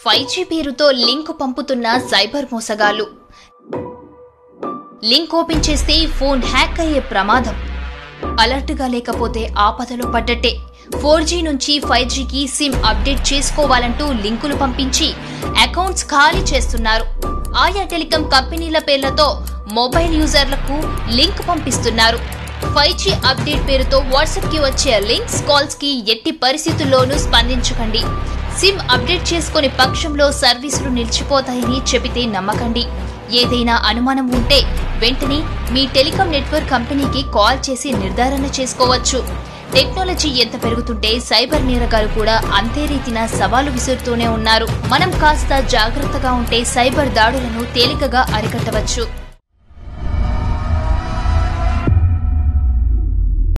five G పేరుతో link పంపుతున్న cyber మోసగాళ్లు లింక్ ఓపెన్ చేస్తే ఫోన్ హ్యాక్ అయ్యే ప్రమాదం అలర్ట్గా లేకపోతే ఆపదలో పడ్డట్టే ఫోర్ జీ నుంచి ఫైవ్ జీకి సిమ్ అప్డేట్ చేసుకోవాలంటూ లింకులు పంపించి అకౌంట్స్ ఖాళీ చేస్తున్నారు ఆయా టెలికాం కంపెనీల పేర్లతో మొబైల్ యూజర్లకు లింక్ పంపిస్తున్నారు ఫైవ్ జీ అప్డేట్ పేరుతో వాట్సాప్ కి వచ్చే లింక్స్ కాల్స్ కి ఎట్టి పరిస్థితుల్లోనూ స్పందించకండి సిమ్ అప్డేట్ చేసుకునే పక్షంలో సర్వీసులు నిలిచిపోతాయని చెబితే నమ్మకండి ఏదైనా అనుమానం ఉంటే వెంటనే మీ టెలికాం నెట్వర్క్ కంపెనీకి కాల్ చేసి నిర్ధారణ చేసుకోవచ్చు టెక్నాలజీ ఎంత పెరుగుతుంటే సైబర్ నేరగాలు కూడా అంతే రీతిన సవాలు విసురుతూనే ఉన్నారు మనం కాస్త జాగ్రత్తగా ఉంటే సైబర్ దాడులను తేలికగా అరికట్టవచ్చు